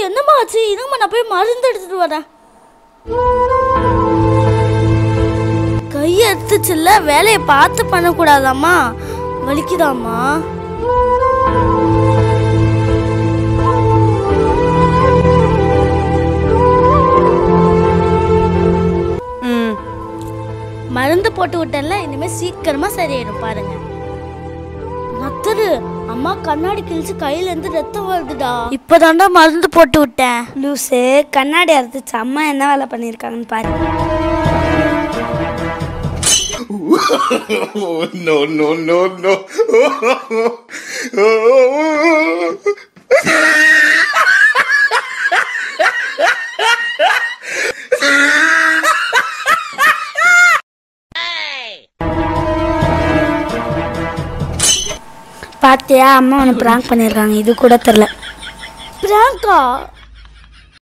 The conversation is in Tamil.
என்னம்மா ஆச்சு இருங்கம்மா நான் போய் மருந்து எடுத்துட்டு வரேன் கை எடுத்துச்சுல்ல வேலையை பார்த்து பண்ணக்கூடாதாம்மா வலிக்குதாம்மா ம் மருந்து போட்டு விட்டேன்ல இனிமே சீக்கிரமா சரியாயிடும் பாருங்க நத்தரு அம்மா கண்ணாடி கிழிச்சு கையில இருந்து ரத்தம் வருதுடா இப்பதான்டா மருந்து போட்டு விட்டேன் லூசு கண்ணாடி அறுத்துச்சு அம்மா என்ன வேலை பண்ணியிருக்காங்கன்னு பாரு Oh, no, no, no, no. பாத்தியா அம்மா உன்னை ப்ராங்க் பண்ணியிருக்காங்க இது கூட தெரில பிராங்கா